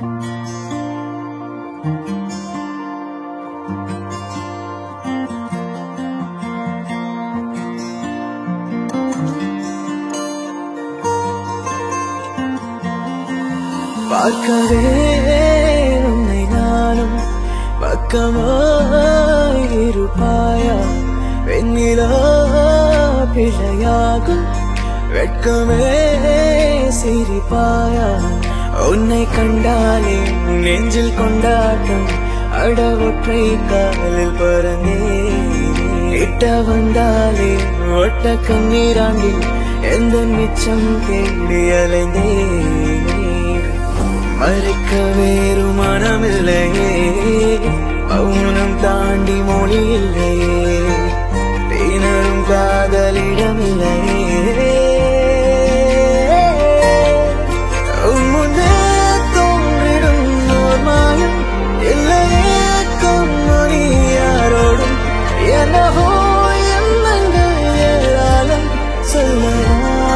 பார்க்கவே உன்னை நானும் பக்கமாய் இருப்பாயா வெண்ணிலா பிழையாகும் வெட்கமே சிரிப்பாயா உன்னை கண்டாலே நெஞ்சில் கொண்டாட்டம் அட ஒற்றை காலில் பறந்தே இட்ட வந்தாலே ஒட்ட கண்ணீராண்டி எந்த மிச்சம் தேடி அலைந்தேனே மறைக்க வேறு மனமில்லையே மௌனம் தாண்டி மொழி இல்லையே திணறும் காதலிடமில்லையே உன் முன்னே தோன்றிடும் ஓர் மாயம் இல்லையே கண்மணி யாரோடும் என்னவோ எண்ணங்கள் ஏராளம் சொல்லவா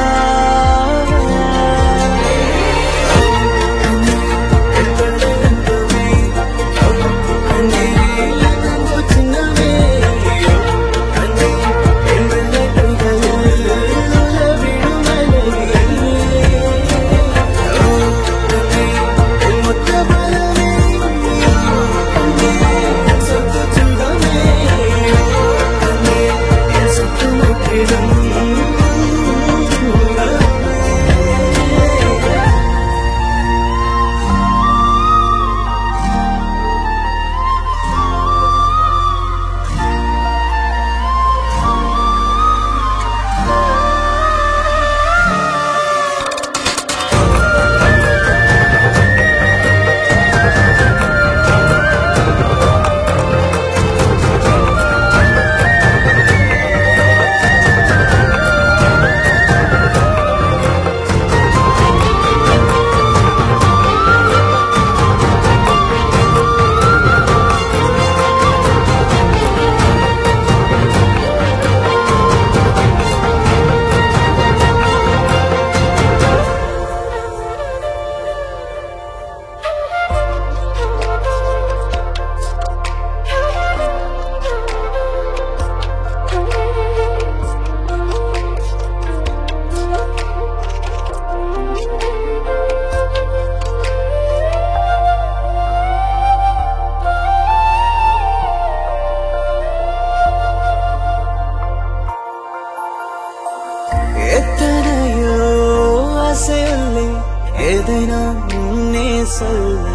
எத்தனையோ ஆசையுள்ளே எதை நான் முன்னே சொல்ல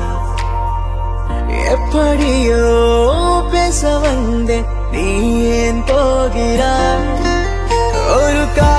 எப்படியோ பேச வந்தேன் நீ ஏன் போகிறாய் ஒரு கா